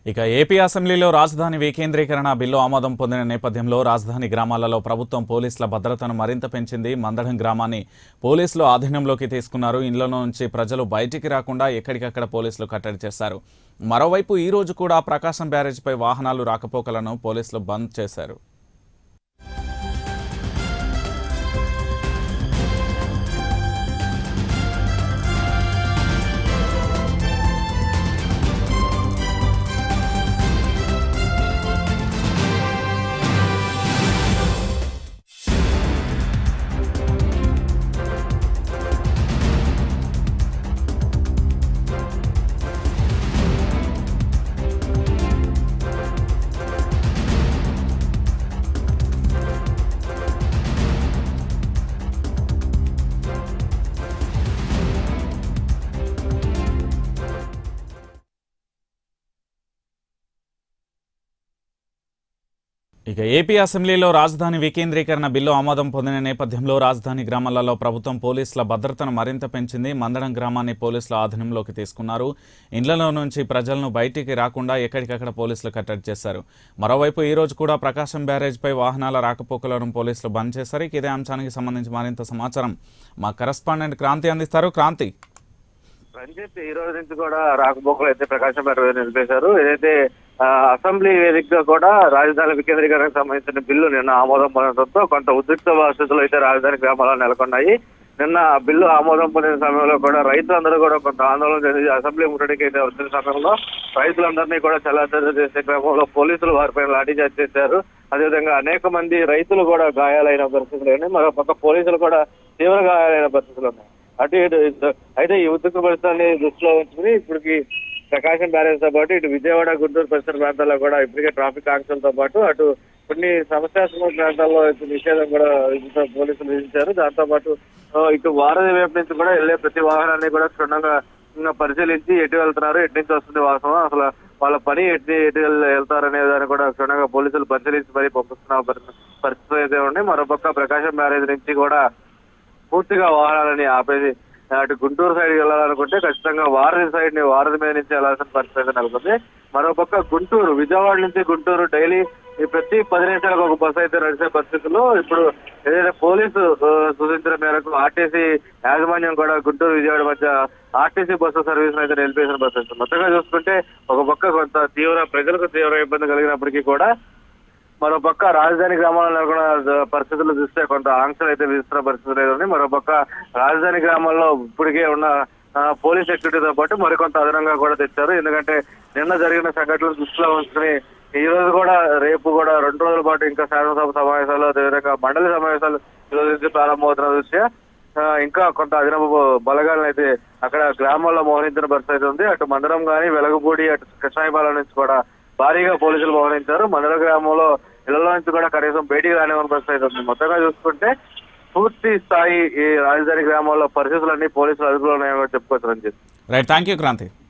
ఇక ఏపీ అసెంబ్లీలో రాజధాని వికేంద్రీకరణ బిల్లు ఆమోదం పొందిన నేపథ్యంలో రాజధాని గ్రామాలలో ప్రభుత్వం పోలీసుల భద్రతను మరింత పెంచింది మందడం గ్రామాన్ని పోలీసులు ఆధీనంలోకి తీసుకున్నారు ఇండ్ల నుంచి ప్రజలు బయటికి రాకుండా ఎక్కడికక్కడ పోలీసులు కట్టడి చేశారు మరోవైపు ఈ రోజు కూడా ప్రకాశం బ్యారేజ్పై వాహనాలు రాకపోకలను పోలీసులు బంద్ చేశారు ఇక ఏపీ అసెంబ్లీలో రాజధాని వికేంద్రీకరణ బిల్లు ఆమోదం పొందిన నేపథ్యంలో రాజధాని గ్రామాలలో ప్రభుత్వం పోలీసుల భద్రతను మరింత పెంచింది మందడం గ్రామాన్ని పోలీసుల ఆధీనంలోకి తీసుకున్నారు ఇండ్లలో నుంచి ప్రజలను బయటికి రాకుండా ఎక్కడికక్కడ పోలీసులు కట్టడి చేశారు మరోవైపు ఈ రోజు కూడా ప్రకాశం బ్యారేజ్పై వాహనాల రాకపోకలను పోలీసులు బంద్ చేశారు ఇక ఇదే అంశానికి సంబంధించి మరింత సమాచారం మా కరస్పాండెంట్ క్రాంతి అందిస్తారు క్రాంతి రంజిత్ ఈ రోజు నుంచి కూడా రాకపోకలు అయితే ప్రకాశం పేట మీద నిలిపేశారు ఏదైతే ఆ, అసెంబ్లీ వేదికగా కూడా రాజధాని వికేంద్రీకరణకు సంబంధించిన బిల్లు నిన్న ఆమోదం పొందడంతో కొంత ఉద్రిక్త పరిస్థితులు అయితే రాజధాని గ్రామాల్లో నెలకొన్నాయి నిన్న ఆ బిల్లు ఆమోదం పొందిన సమయంలో కూడా రైతులందరూ కూడా కొంత ఆందోళన చెంది అసెంబ్లీ ముట్టడికి అయితే వచ్చిన సమయంలో రైతులందరినీ కూడా చల్లార్చ చేసే క్రమంలో పోలీసులు వారిపైన లాఠీచార్జ్ చేశారు అదేవిధంగా అనేక మంది రైతులు కూడా గాయాలైన పరిస్థితులు ఉన్నాయి మరో పక్క పోలీసులు కూడా తీవ్ర గాయాలైన పరిస్థితులు ఉన్నాయి అటు ఇటు ఇటు- అయితే ఈ ఉద్రిక్త పరిస్థితుల్ని దృష్టిలో ఉంచుకుని ఇప్పటికి ప్రకాశం బ్యారేజ్ తో పాటు ఇటు విజయవాడ గుంటూరు పరిసర ప్రాంతాల్లో కూడా ఇప్పటికే ట్రాఫిక్ ఆంక్షలతో పాటు అటు కొన్ని సమస్యాత్మక ప్రాంతాల్లో ఇటు నిషేధం కూడా విధించారు, పోలీసులు విధించారు దాంతో పాటు ఆ, ఇటు వారధి వైపు నుంచి కూడా వెళ్ళే ప్రతి వాహనాన్ని కూడా క్షుణ్ణంగా ఇంకా పరిశీలించి ఎటు వెళ్తున్నారు ఎటు నుంచి వస్తుంది వాహనం అసలు వాళ్ళ పని ఎటు ఎటు వెళ్- వెళ్తారనే దాన్ని కూడా క్షుణ్ణంగా పోలీసులు పరిశీలించి మరీ పంపిస్తున్న పరి- పరిస్థితులు అయితే ఉన్నాయి మరోపక్క ప్రకాశం బ్యారేజ్ నుంచి కూడా పూర్తిగా వాహనాలని ఆపేసి అటు గుంటూరు సైడ్ వెళ్ళాలనుకుంటే ఖచ్చితంగా వారధి సైడ్ ని వారధి మీద నుంచి వెళ్ళాల్సిన పరిస్థితి నెలకొంది మరోపక్క గుంటూరు విజయవాడ నుంచి గుంటూరు డైలీ ఈ ప్రతి పది నిమిషాలకు ఒక బస్సు అయితే నడిచే పరిస్థితుల్లో ఇప్పుడు ఏదైతే పోలీసు ఆ, సూచించిన మేరకు ఆర్టీసీ యాజమాన్యం కూడా గుంటూరు విజయవాడ మధ్య ఆర్టీసీ బస్సు సర్వీస్ అయితే నిలిపేసిన పరిస్థితి మొత్తంగా చూసుకుంటే ఒక పక్క కొంత తీవ్ర ప్రజలకు తీవ్ర ఇబ్బంది కలిగినప్పటికీ కూడా మరో పక్క రాజధాని గ్రామాల్లో నెలకొన్న పరిస్థితులు చూస్తే కొంత ఆంక్షలు అయితే విధిస్తున్న పరిస్థితులు అయితే ఉన్నాయి మరో పక్క రాజధాని గ్రామాల్లో ఇప్పటికే ఉన్న ఆ, పోలీస్ సెక్యూరిటీతో పాటు మరికొంత అదనంగా కూడా తెచ్చారు ఎందుకంటే నిన్న జరిగిన సంఘటనలు దృష్టిలో ఉంచుకుని ఈ రోజు కూడా రేపు కూడా రెండు రోజుల పాటు ఇంకా శాసనసభ సమావేశాలు అదేవిధంగా మండలి సమావేశాలు ఈ రోజు నుంచి ప్రారంభమవుతున్న దృష్ట్యా ఆ, ఇంకా కొంత అదనపు బలగాలను అయితే అక్కడ గ్రామాల్లో మోహరించిన పరిస్థితి అయితే ఉంది అటు మందరం గాని వెలగపూడి అటు కృష్ణాయపాలెం నుంచి కూడా భారీగా పోలీసులు మోహరించారు మండల గ్రామంలో ఇళ్లలో నుంచి కూడా కనీసం బయటికి రానివ్వని పరిస్థితి అయితే ఉంది మొత్తంగా చూసుకుంటే పూర్తి స్థాయి ఈ రాజధాని గ్రామాల్లో పరిస్థితులన్నీ పోలీసులు అదుపులో ఉన్నాయని కూడా చెప్పుకోవచ్చు Ranjith right thank you Kranti